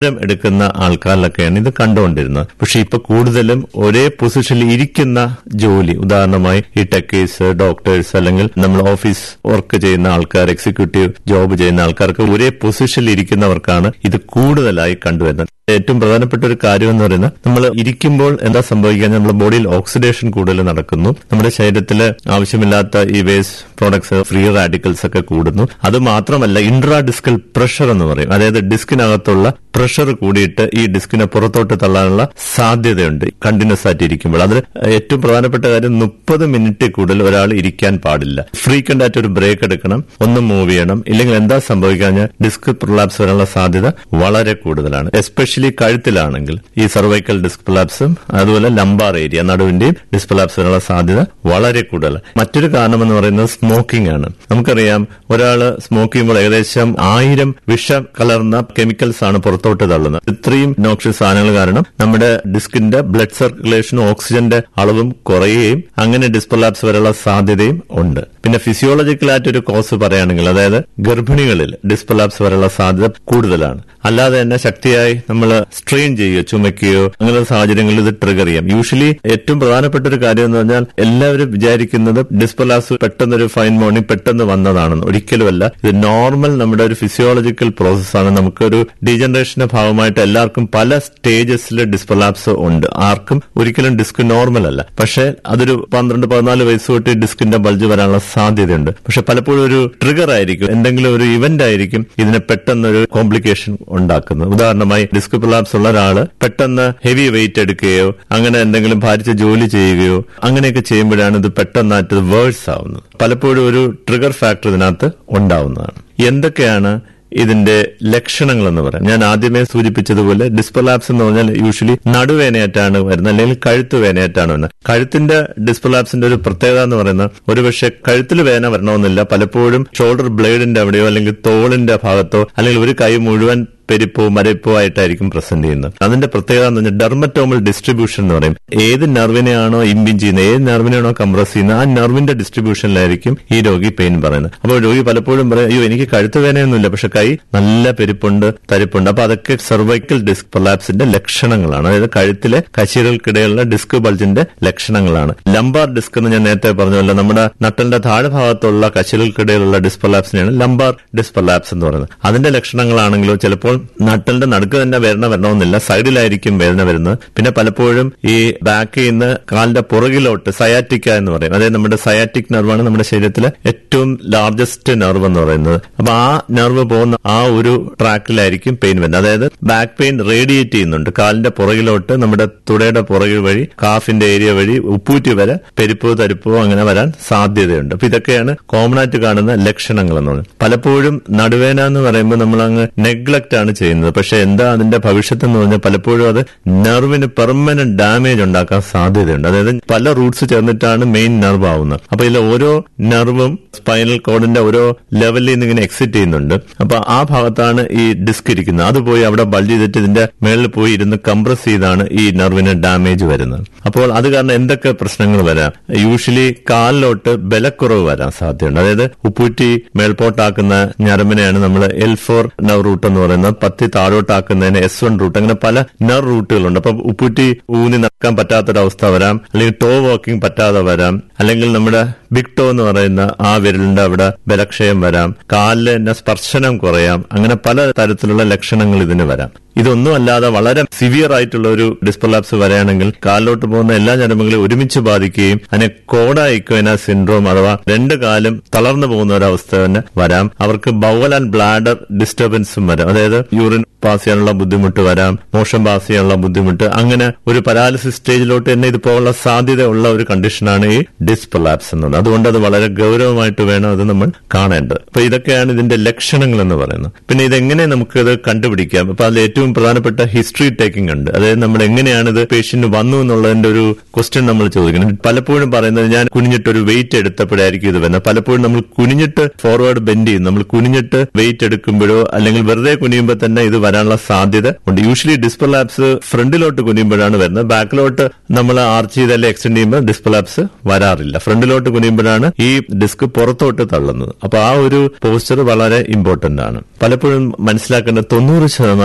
എടുക്കുന്ന ആൾക്കാരിലൊക്കെയാണ് ഇത് കണ്ടുകൊണ്ടിരുന്നത് പക്ഷെ ഇപ്പൊ കൂടുതലും ഒരേ പൊസിഷനിൽ ഇരിക്കുന്ന ജോലി ഉദാഹരണമായി ഈ ടെക്കേഴ്സ് ഡോക്ടേഴ്സ് അല്ലെങ്കിൽ നമ്മൾ ഓഫീസ് വർക്ക് ചെയ്യുന്ന ആൾക്കാർ എക്സിക്യൂട്ടീവ് ജോബ് ചെയ്യുന്ന ആൾക്കാർക്ക് ഒരേ പൊസിഷനിൽ ഇരിക്കുന്നവർക്കാണ് ഇത് കൂടുതലായി കണ്ടുവരുന്നത് ഏറ്റവും പ്രധാനപ്പെട്ട ഒരു കാര്യം എന്ന് പറയുന്നത് നമ്മൾ ഇരിക്കുമ്പോൾ എന്താ സംഭവിക്കുക നമ്മുടെ ബോഡിയിൽ ഓക്സിഡേഷൻ കൂടുതൽ നടക്കുന്നു നമ്മുടെ ശരീരത്തിൽ ആവശ്യമില്ലാത്ത ഈ വേസ്റ്റ് പ്രോഡക്ട്സ് ഫ്രീ റാഡിക്കൽസ് ഒക്കെ കൂടുന്നു അത് മാത്രമല്ല ഇൻട്രാ ഡിസ്കൽ പ്രഷർ എന്ന് പറയും അതായത് ഡിസ്കിനകത്തുള്ള പ്രഷർ കൂടിയിട്ട് ഈ ഡിസ്കിനെ പുറത്തോട്ട് തള്ളാനുള്ള സാധ്യതയുണ്ട് കണ്ടിന്യൂസ് ആയിട്ട് ഇരിക്കുമ്പോൾ അതിൽ ഏറ്റവും പ്രധാനപ്പെട്ട കാര്യം മുപ്പത് മിനിറ്റ് കൂടുതൽ ഒരാൾ ഇരിക്കാൻ പാടില്ല ഫ്രീക്വന്റ് ആയിട്ട് ഒരു ബ്രേക്ക് എടുക്കണം ഒന്ന് മൂവ് ചെയ്യണം ഇല്ലെങ്കിൽ എന്താ സംഭവിക്കാൻ ഡിസ്ക് പ്രൊലാപ്സ് വരാനുള്ള സാധ്യത വളരെ കൂടുതലാണ് എസ്പെഷ്യലി കഴുത്തിലാണെങ്കിൽ ഈ സർവൈക്കൽ ഡിസ്ക് പ്രൊലാപ്സും അതുപോലെ ലംബാർ ഏരിയ നടുവിന്റെയും ഡിസ്ക് പ്രൊലാപ്സ് വരാനുള്ള സാധ്യത വളരെ കൂടുതൽ മറ്റൊരു കാരണം എന്ന് പറയുന്നത് സ്മോക്കിംഗ് ആണ് നമുക്കറിയാം ഒരാള് സ്മോക്ക് ചെയ്യുമ്പോൾ ഏകദേശം ആയിരം വിഷ കലർന്ന കെമിക്കൽസ് ആണ് പുറത്തോട്ട് തള്ളുന്നത് ഇത്രയും നോക്ഷ്യസ് സാധനങ്ങൾ കാരണം നമ്മുടെ ഡിസ്കിന്റെ ബ്ലഡ് സർക്കുലേഷനും ഓക്സിജന്റെ അളവും കുറയുകയും അങ്ങനെ ഡിസ്പൊലാപ്സ് വരെയുള്ള സാധ്യതയും ഉണ്ട് പിന്നെ ഫിസിയോളജിക്കലായിട്ട് ഒരു കോസ് പറയുകയാണെങ്കിൽ അതായത് ഗർഭിണികളിൽ ഡിസ്പൊലാപ്സ് വരെയുള്ള സാധ്യത കൂടുതലാണ് അല്ലാതെ തന്നെ ശക്തിയായി നമ്മൾ സ്ട്രെയിൻ ചെയ്യുകയോ ചുമയ്ക്കുകയോ അങ്ങനെയുള്ള സാഹചര്യങ്ങളിൽ ഇത് ട്രിഗർ ചെയ്യാം യൂഷ്വലി ഏറ്റവും പ്രധാനപ്പെട്ട ഒരു കാര്യം എന്ന് പറഞ്ഞാൽ എല്ലാവരും വിചാരിക്കുന്നത് ഡിസ്പൊലാസ് പെട്ടെന്നൊരു ഫൈൻ മോർണിംഗ് പെട്ടെന്ന് വന്നതാണെന്ന് ഒരിക്കലുമല്ല ഇത് നോർമൽ നമ്മുടെ ഒരു ഫിസിയോളജിക്കൽ പ്രോസസ്സാണ് നമുക്കൊരു ഡീജനറേഷന്റെ ഭാഗമായിട്ട് എല്ലാവർക്കും പല സ്റ്റേജസിൽ ഡിസ്പൊലാപ്സ് ഉണ്ട് ആർക്കും ഒരിക്കലും ഡിസ്ക് നോർമൽ അല്ല പക്ഷേ അതൊരു പന്ത്രണ്ട് പതിനാല് വയസ്സ് തൊട്ട് ഡിസ്കിന്റെ ബൾജ് വരാനുള്ള സാധ്യതയുണ്ട് പക്ഷെ പലപ്പോഴും ഒരു ട്രിഗർ ആയിരിക്കും എന്തെങ്കിലും ഒരു ഇവന്റ് ആയിരിക്കും ഇതിനെ പെട്ടെന്നൊരു കോംപ്ലിക്കേഷൻ ഉണ്ടാക്കുന്നത് ഉദാഹരണമായി ഡിസ്ക് പ്രൊലാപ്സ് ഉള്ള ഒരാള് പെട്ടെന്ന് ഹെവി വെയിറ്റ് എടുക്കുകയോ അങ്ങനെ എന്തെങ്കിലും ഭാരിച്ച ജോലി ചെയ്യുകയോ അങ്ങനെയൊക്കെ ചെയ്യുമ്പോഴാണ് ഇത് പെട്ടെന്നായിട്ട് വേഴ്സ് ആവുന്നത് പലപ്പോഴും ഒരു ട്രിഗർ ഫാക്ടർ ഇതിനകത്ത് ഉണ്ടാവുന്നതാണ് എന്തൊക്കെയാണ് ഇതിന്റെ ലക്ഷണങ്ങൾ എന്ന് പറയാം ഞാൻ ആദ്യമേ സൂചിപ്പിച്ചതുപോലെ ഡിസ്പൊലാപ്സ് എന്ന് പറഞ്ഞാൽ യൂഷ്വലി നടുവേനയായിട്ടാണ് വരുന്നത് അല്ലെങ്കിൽ കഴുത്ത് വേനയായിട്ടാണ് വരുന്നത് കഴുത്തിന്റെ ഡിസ്പൊലാപ്സിന്റെ ഒരു പ്രത്യേകത എന്ന് പറയുന്നത് ഒരുപക്ഷെ കഴുത്തിൽ വേന വരണമെന്നില്ല പലപ്പോഴും ഷോൾഡർ ബ്ലേഡിന്റെ അവിടെയോ അല്ലെങ്കിൽ തോളിന്റെ ഭാഗത്തോ അല്ലെങ്കിൽ ഒരു കൈ മുഴുവൻ പെരിപ്പോ മരപ്പോ ആയിട്ടായിരിക്കും പ്രസന്റ് ചെയ്യുന്നത് അതിന്റെ പ്രത്യേകത എന്ന് പറഞ്ഞാൽ ഡെർമറ്റോമൽ ഡിസ്ട്രിബ്യൂഷൻ എന്ന് പറയും ഏത് നെർവിനെയാണോ ഇമ്പിൻ ചെയ്യുന്നത് ഏത് നെർവിനെയാണോ കംപ്രസ് ചെയ്യുന്നത് ആ നെർവിന്റെ ഡിസ്ട്രിബ്യൂഷനിലായിരിക്കും ഈ രോഗി പെയിൻ പറയുന്നത് അപ്പോൾ രോഗി പലപ്പോഴും പറയും അയ്യോ എനിക്ക് കഴുത്ത് വേനയൊന്നുമില്ല പക്ഷെ കൈ നല്ല പെരുപ്പുണ്ട് തരിപ്പുണ്ട് അപ്പൊ അതൊക്കെ സെർവൈക്കൽ ഡിസ്ക് പ്രൊലാപ്സിന്റെ ലക്ഷണങ്ങളാണ് അതായത് കഴുത്തിലെ കശികൾക്കിടയിലുള്ള ഡിസ്ക് ബൾജിന്റെ ലക്ഷണങ്ങളാണ് ലംബാർ ഡിസ്ക് എന്ന് ഞാൻ നേരത്തെ പറഞ്ഞല്ലോ നമ്മുടെ നട്ടലിന്റെ താഴെ ഭാഗത്തുള്ള കശികൾക്കിടയിലുള്ള ഡിസ്പൊലാപ്സിനെയാണ് ലംബാർ ഡിസ്പൊലാപ്സ് എന്ന് പറയുന്നത് അതിന്റെ ലക്ഷണങ്ങളാണെങ്കിലോ ചിലപ്പോൾ നട്ടലിന്റെ നടുക്ക് തന്നെ വേദന വരണമെന്നില്ല സൈഡിലായിരിക്കും വേദന വരുന്നത് പിന്നെ പലപ്പോഴും ഈ ബാക്കിൽ നിന്ന് കാലിന്റെ പുറകിലോട്ട് സയാറ്റിക്ക എന്ന് പറയും അതായത് നമ്മുടെ സയാറ്റിക് നെർവാണ് നമ്മുടെ ശരീരത്തിലെ ഏറ്റവും ലാർജസ്റ്റ് നെർവ് എന്ന് പറയുന്നത് അപ്പൊ ആ നെർവ് പോകുന്ന ആ ഒരു ട്രാക്കിലായിരിക്കും പെയിൻ വരുന്നത് അതായത് ബാക്ക് പെയിൻ റേഡിയേറ്റ് ചെയ്യുന്നുണ്ട് കാലിന്റെ പുറകിലോട്ട് നമ്മുടെ തുടയുടെ പുറകിൽ വഴി കാഫിന്റെ ഏരിയ വഴി ഉപ്പൂറ്റി വരെ പെരുപ്പോ തരിപ്പോ അങ്ങനെ വരാൻ സാധ്യതയുണ്ട് അപ്പൊ ഇതൊക്കെയാണ് കോമൺ ആയിട്ട് കാണുന്ന ലക്ഷണങ്ങൾ എന്ന് പറയുന്നത് പലപ്പോഴും നടുവേന എന്ന് പറയുമ്പോൾ നമ്മൾ അങ്ങ് നെഗ്ലക്ട് ആണ് ചെയ്യുന്നത് പക്ഷെ എന്താ അതിന്റെ ഭവിഷ്യത്ത് എന്ന് പറഞ്ഞാൽ പലപ്പോഴും അത് നെർവിന് പെർമനന്റ് ഡാമേജ് ഉണ്ടാക്കാൻ സാധ്യതയുണ്ട് അതായത് പല റൂട്ട്സ് ചേർന്നിട്ടാണ് മെയിൻ നെർവ് ആവുന്നത് അപ്പൊ ഇതിൽ ഓരോ നെർവും സ്പൈനൽ കോഡിന്റെ ഓരോ ലെവലിൽ നിന്ന് ഇങ്ങനെ എക്സിറ്റ് ചെയ്യുന്നുണ്ട് അപ്പൊ ആ ഭാഗത്താണ് ഈ ഡിസ്ക് ഇരിക്കുന്നത് അത് പോയി അവിടെ ബൾജ് ചെയ്തിട്ട് ഇതിന്റെ മേളിൽ പോയി ഇരുന്ന് കംപ്രസ് ചെയ്താണ് ഈ നെർവിന് ഡാമേജ് വരുന്നത് അപ്പോൾ അത് കാരണം എന്തൊക്കെ പ്രശ്നങ്ങൾ വരാം യൂഷ്വലി കാലിലോട്ട് ബലക്കുറവ് വരാൻ സാധ്യതയുണ്ട് അതായത് ഉപ്പൂറ്റി മേൽപോട്ടാക്കുന്ന ഞരമ്പിനെയാണ് നമ്മൾ എൽ ഫോർ നെർ റൂട്ട് എന്ന് പറയുന്നത് പത്തി താഴോട്ടാക്കുന്നതിന് എസ് വൺ റൂട്ട് അങ്ങനെ പല നെർ റൂട്ടുകളുണ്ട് അപ്പൊ ഉപ്പൂറ്റി ഊന്നി നടക്കാൻ പറ്റാത്തൊരവസ്ഥ വരാം അല്ലെങ്കിൽ ടോ വാക്കിംഗ് പറ്റാതെ വരാം അല്ലെങ്കിൽ നമ്മുടെ ബിഗ് ടോ എന്ന് പറയുന്ന ആ വിരലിന്റെ അവിടെ ബലക്ഷയം വരാം കാലിൽ തന്നെ സ്പർശനം കുറയാം അങ്ങനെ പല തരത്തിലുള്ള ലക്ഷണങ്ങൾ ഇതിന് വരാം ഇതൊന്നും അല്ലാതെ വളരെ സിവിയർ ആയിട്ടുള്ള ഒരു ഡിസ്പൊലാപ്സ് വരികയാണെങ്കിൽ കാലിലോട്ട് പോകുന്ന എല്ലാ ഞരമ്പുകളെയും ഒരുമിച്ച് ബാധിക്കുകയും അതിനെ കോഡ ഇക്വന സിൻഡ്രോം അഥവാ രണ്ട് കാലും തളർന്നു പോകുന്ന ഒരവസ്ഥ തന്നെ വരാം അവർക്ക് ബൗവൽ ആൻഡ് ബ്ലാഡർ ഡിസ്റ്റർബൻസും വരാം അതായത് യൂറിൻ പാസ് ചെയ്യാനുള്ള ബുദ്ധിമുട്ട് വരാം മോഷൻ പാസ് ചെയ്യാനുള്ള ബുദ്ധിമുട്ട് അങ്ങനെ ഒരു പരാലിസിസ് സ്റ്റേജിലോട്ട് തന്നെ ഇത് പോകാനുള്ള സാധ്യത ഉള്ള ഒരു കണ്ടീഷനാണ് ഈ ഡിസ്പൊലാപ്സ് എന്നുള്ളത് അതുകൊണ്ട് അത് വളരെ ഗൗരവമായിട്ട് വേണം അത് നമ്മൾ കാണേണ്ടത് അപ്പൊ ഇതൊക്കെയാണ് ഇതിന്റെ ലക്ഷണങ്ങൾ എന്ന് പറയുന്നത് പിന്നെ ഇതെങ്ങനെ നമുക്കിത് കണ്ടുപിടിക്കാം അപ്പൊ അതിൽ ഏറ്റവും പ്രധാനപ്പെട്ട ഹിസ്റ്ററി ടേക്കിംഗ് ഉണ്ട് അതായത് നമ്മൾ എങ്ങനെയാണ് ഇത് പേഷ്യന്റ് വന്നു എന്നുള്ളതിന്റെ ഒരു ക്വസ്റ്റ്യൻ നമ്മൾ ചോദിക്കണം പലപ്പോഴും പറയുന്നത് ഞാൻ കുനിഞ്ഞിട്ട് ഒരു വെയിറ്റ് എടുത്തപ്പോഴായിരിക്കും ഇത് വരുന്നത് പലപ്പോഴും നമ്മൾ കുനിഞ്ഞിട്ട് ഫോർവേഡ് ബെൻഡ് ചെയ്യും നമ്മൾ കുനിഞ്ഞിട്ട് വെയിറ്റ് എടുക്കുമ്പോഴോ അല്ലെങ്കിൽ വെറുതെ കുനിയുമ്പോൾ തന്നെ ഇത് വരാനുള്ള സാധ്യത ഉണ്ട് യൂഷ്വലി ഡിസ്പൊലാപ്സ് ഫ്രണ്ടിലോട്ട് കുനിയുമ്പോഴാണ് വരുന്നത് ബാക്കിലോട്ട് നമ്മൾ ആർച്ച് ചെയ്ത് അല്ലെങ്കിൽ എക്സ്റ്റെൻഡ് ചെയ്യുമ്പോൾ ഡിസ്പൊലാപ്സ് വരാറില്ല ഫ്രണ്ടിലോട്ട് കുനിയുമ്പോഴാണ് ഈ ഡിസ്ക് പുറത്തോട്ട് തള്ളുന്നത് അപ്പൊ ആ ഒരു പോസ്ചർ വളരെ ഇമ്പോർട്ടന്റ് ആണ് പലപ്പോഴും മനസ്സിലാക്കേണ്ട തൊണ്ണൂറ് ശതമാനം ഡിസ്പൊലാപ്സ്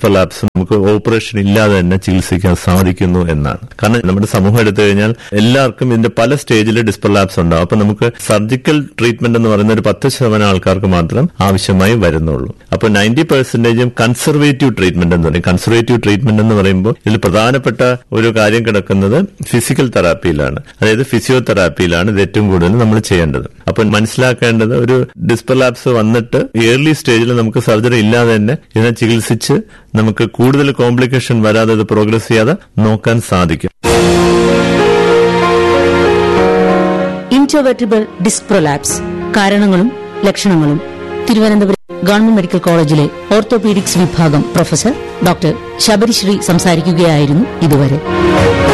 ഡിസ്പലാപ്സ് നമുക്ക് ഓപ്പറേഷൻ ഇല്ലാതെ തന്നെ ചികിത്സിക്കാൻ സാധിക്കുന്നു എന്നാണ് കാരണം നമ്മുടെ സമൂഹം എടുത്തു കഴിഞ്ഞാൽ എല്ലാവർക്കും ഇതിന്റെ പല സ്റ്റേജിൽ ഡിസ്പലാപ്സ് ഉണ്ടാവും അപ്പൊ നമുക്ക് സർജിക്കൽ ട്രീറ്റ്മെന്റ് എന്ന് പറയുന്ന ഒരു പത്ത് ശതമാനം ആൾക്കാർക്ക് മാത്രം ആവശ്യമായി വരുന്നുള്ളൂ അപ്പൊ നയൻറ്റി പെർസെന്റേജും കൺസർവേറ്റീവ് ട്രീറ്റ്മെന്റ് എന്ന് പറയും കൺസർവേറ്റീവ് ട്രീറ്റ്മെന്റ് എന്ന് പറയുമ്പോൾ ഇതിൽ പ്രധാനപ്പെട്ട ഒരു കാര്യം കിടക്കുന്നത് ഫിസിക്കൽ തെറാപ്പിയിലാണ് അതായത് ഫിസിയോതെറാപ്പിയിലാണ് ഇത് ഏറ്റവും കൂടുതൽ നമ്മൾ ചെയ്യേണ്ടത് അപ്പൊ മനസ്സിലാക്കേണ്ടത് ഒരു ഡിസ്പലാപ്സ് വന്നിട്ട് ഏർലി സ്റ്റേജിൽ നമുക്ക് സർജറി ഇല്ലാതെ തന്നെ ഇതിനെ ചികിത്സിച്ച് നമുക്ക് കൂടുതൽ കോംപ്ലിക്കേഷൻ വരാതെ ഇത് പ്രോഗ്രസ് ചെയ്യാതെ നോക്കാൻ സാധിക്കും ഇൻട്രോവെർട്ടിബിൾ ഡിസ്ക് പ്രൊലാപ്സ് കാരണങ്ങളും ലക്ഷണങ്ങളും തിരുവനന്തപുരം ഗവൺമെന്റ് മെഡിക്കൽ കോളേജിലെ ഓർത്തോപീഡിക്സ് വിഭാഗം പ്രൊഫസർ ഡോക്ടർ ശബരിശ്രീ സംസാരിക്കുകയായിരുന്നു ഇതുവരെ